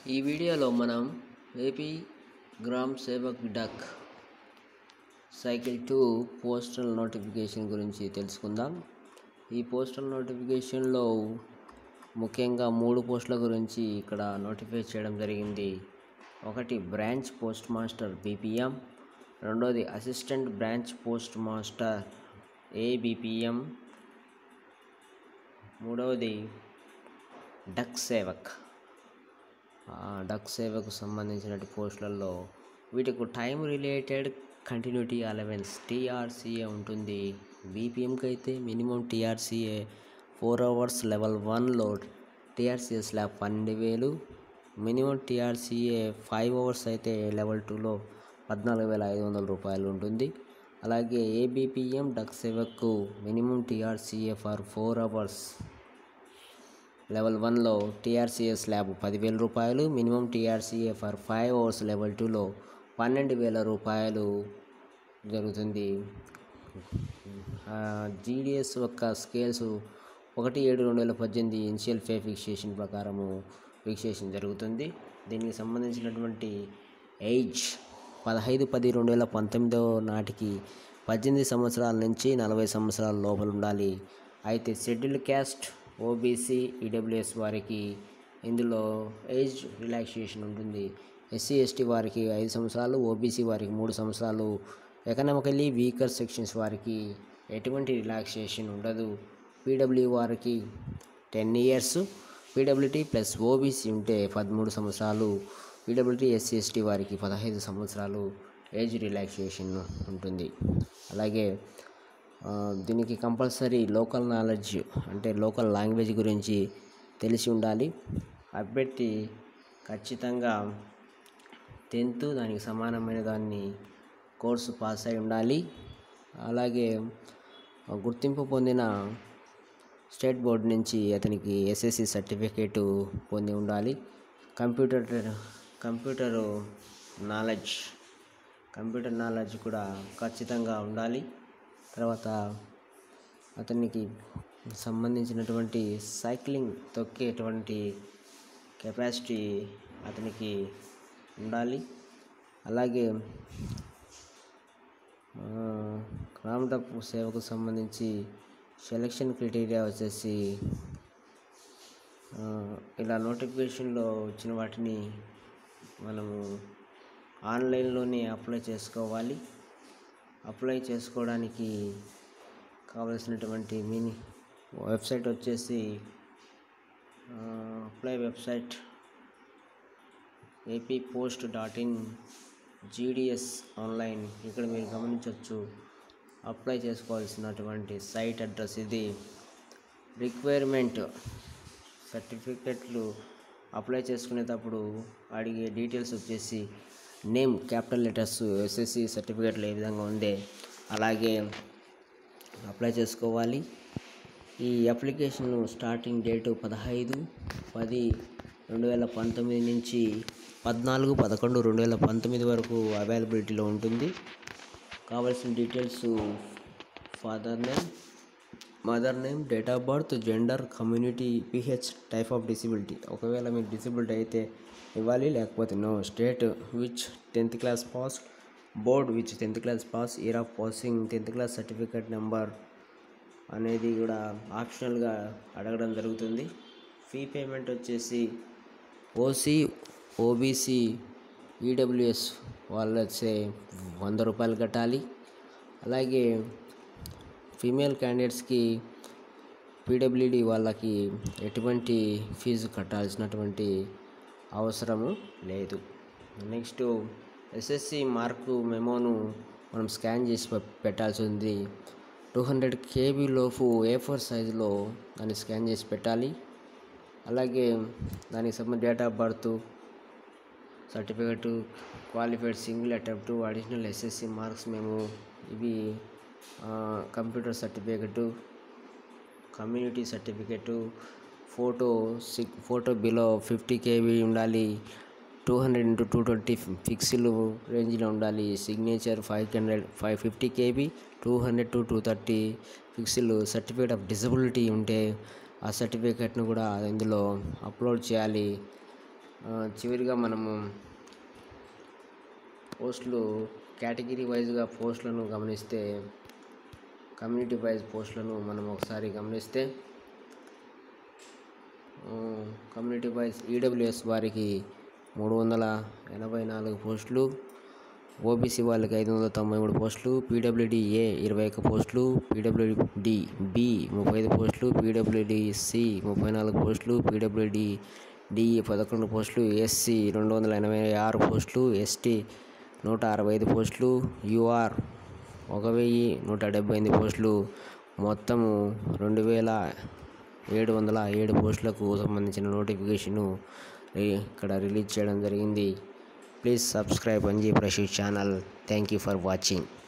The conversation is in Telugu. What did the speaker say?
ఈ వీడియోలో మనం AP Gram Sevak Dak cycle two postal notification గురించి తెలుసుకుందాం ఈ పోస్టల్ నోటిఫికేషన్లో ముఖ్యంగా మూడు పోస్టుల గురించి ఇక్కడ నోటిఫై చేయడం జరిగింది ఒకటి బ్రాంచ్ పోస్ట్ మాస్టర్ బీపీఎం రెండోది assistant branch post master ABPM మూడవది డక్ సేవక్ ఆ డక్ సేవకు సంబంధించిన పోస్టులలో వీటికి time related continuity allowance TRCA ఉంటుంది బీపీఎంకి అయితే minimum TRCA four hours level వన్లో టీఆర్సీఏ స్లాబ్ పన్నెండు వేలు మినిమం టీఆర్సీఏ ఫైవ్ అవర్స్ అయితే లెవెల్ టూలో పద్నాలుగు వేల ఐదు వందల రూపాయలు ఉంటుంది అలాగే ఏబిపిఎం డక్ సేవకు minimum TRCA for four hours level వన్లో టీఆర్సీఏ స్లాబ్ పదివేల రూపాయలు minimum TRCA for five hours level టూలో పన్నెండు వేల రూపాయలు జరుగుతుంది జీడిఎస్ యొక్క స్కేల్స్ ఒకటి ఏడు రెండు వేల పద్దెనిమిది ఇనిషియల్ ఫే ఫిక్సేషన్ ప్రకారము ఫిక్సేషన్ జరుగుతుంది దీనికి సంబంధించినటువంటి ఏజ్ పదహైదు పది రెండు వేల పంతొమ్మిదో నాటికి పద్దెనిమిది సంవత్సరాల నుంచి నలభై సంవత్సరాల లోపల ఉండాలి అయితే షెడ్యూల్ క్యాస్ట్ ఓబీసీ ఈడబ్ల్యూఎస్ వారికి ఇందులో ఏజ్ రిలాక్సేషన్ ఉంటుంది ఎస్సీ ఎస్టీ వారికి ఐదు సంవత్సరాలు ఓబీసీ వారికి మూడు సంవత్సరాలు ఎకనామికలీ వీకర్ సెక్షన్స్ వారికి ఎటువంటి రిలాక్సేషన్ ఉండదు పీడబ్ల్యూ వారికి ten years PWD plus OBC ఉంటే పదమూడు సంవత్సరాలు పీడబ్ల్యూటీ ఎస్సీ ఎస్టీ వారికి పదహైదు సంవత్సరాలు ఏజ్ రిలాక్సేషన్ ఉంటుంది అలాగే ఆ, దీనికి కంపల్సరీ లోకల్ నాలెడ్జ్ అంటే లోకల్ లాంగ్వేజ్ గురించి తెలిసి ఉండాలి అభ్యర్థి ఖచ్చితంగా టెన్త్ దానికి సమానమైన దాన్ని కోర్సు పాస్ అయి ఉండాలి అలాగే గుర్తింపు పొందిన స్టేట్ బోర్డు నుంచి అతనికి ఎస్ఎస్సి సర్టిఫికేటు పొంది ఉండాలి computer computer knowledge computer knowledge కూడా ఖచ్చితంగా ఉండాలి తర్వాత అతనికి సంబంధించినటువంటి సైక్లింగ్ తొక్కేటువంటి కెపాసిటీ అతనికి ఉండాలి అలాగే ఆ, గ్రామదప్పు సేవకు సంబంధించి సెలక్షన్ క్రైటీరియా వచ్చేసి ఆ, ఇలా నోటిఫికేషన్లో వచ్చిన వాటిని మనము ఆన్లైన్లోనే అప్లై చేసుకోవాలి అప్లై చేసుకోవడానికి కావలసినటువంటి మినీ వెబ్సైట్ వచ్చేసి ఆ, apply website AP post dot in GDS online ఇక్కడ మీరు గమనించవచ్చు అప్లై చేసుకోవాల్సినటువంటి సైట్ అడ్రస్ ఇది రిక్వైర్మెంట్ సర్టిఫికెట్లు అప్లై చేసుకునేటప్పుడు అడిగే డీటెయిల్స్ వచ్చేసి నేమ్ క్యాపిటల్ లెటర్స్ ఎస్ఎస్సి సర్టిఫికెట్లు ఏ విధంగా ఉందే అలాగే అప్లై చేసుకోవాలి ఈ అప్లికేషన్ స్టార్టింగ్ డేటు పదహైదు పది రెండు వేల పంతొమ్మిది నుంచి పద్నాలుగు పదకొండు రెండు వేల పంతొమ్మిది వరకు అవైలబిలిటీలో ఉంటుంది కావాల్సిన details father name mother name date of birth gender community PH type of disability ఒకవేళ మీకు డిసబిలిటీ అయితే ఇవ్వాలి లేకపోతే no state which tenth class pass board which tenth class pass year of passing tenth class certificate number అనేది కూడా ఆప్షనల్గా అడగడం జరుగుతుంది ఫీ పేమెంట్ వచ్చేసి ఓసీ ఓబీసీ ఈడబ్ల్యూఎస్ వాళ్ళు వచ్చే వంద రూపాయలు కట్టాలి అలాగే ఫీమేల్ క్యాండిడేట్స్కి పీడబ్ల్యూడి వాళ్ళకి ఎటువంటి ఫీజు కట్టాల్సినటువంటి అవసరము లేదు నెక్స్ట్ ఎస్ఎస్సి మార్కు మెమోను మనం స్కాన్ చేసి పె- పెట్టాల్సి ఉంది టూ హండ్రెడ్ కేబీ లోపు ఏ ఫోర్ సైజులో దాన్ని స్కాన్ చేసి పెట్టాలి అలాగే దానికి సంబంధించిన date of birth certificate qualified single attempt additional SSC marks మేము ఇవి ఆ, computer certificate community certificate photo sick photo below fifty KB ఉండాలి two hundred into two twenty pixel రేంజ్లో ఉండాలి signature five hundred five fifty KB two hundred to two thirty pixel certificate of disability ఉంటే ఆ సర్టిఫికేట్ను కూడా ఇందులో అప్లోడ్ చేయాలి ఆ, చివరిగా మనము పోస్టులు కేటగిరీ వైజ్గా పోస్టులను గమనిస్తే కమ్యూనిటీ వైజ్ పోస్టులను మనం ఒకసారి గమనిస్తే ఆ, కమ్యూనిటీ వైజ్ ఈడబ్ల్యూఎస్ వారికి మూడు వందల ఎనభై నాలుగు పోస్టులు ఓబీసీ వాళ్ళకి ఐదు వందల తొంభై మూడు పోస్టులు పీడబ్ల్యూడి ఏ ఇరవై ఒక్క పోస్టులు పీడబ్ల్యూడి బి ముప్పై ఐదు పోస్టులు పీడబ్ల్యూడి సి ముప్పై నాలుగు పోస్టులు పీడబ్ల్యూడి డిఈ పదకొండు పోస్టులు ఎస్సీ రెండు వందల ఎనభై ఆరు పోస్టులు ఎస్టీ నూట అరవై ఐదు పోస్టులు యూఆర్ ఒక వెయ్యి నూట డెబ్బై ఎనిమిది పోస్టులు మొత్తము రెండు వేల ఏడు వందల ఏడు పోస్టులకు సంబంధించిన నోటిఫికేషను ఇక్కడ రిలీజ్ చేయడం జరిగింది please subscribe Anji Prashi channel thank you for watching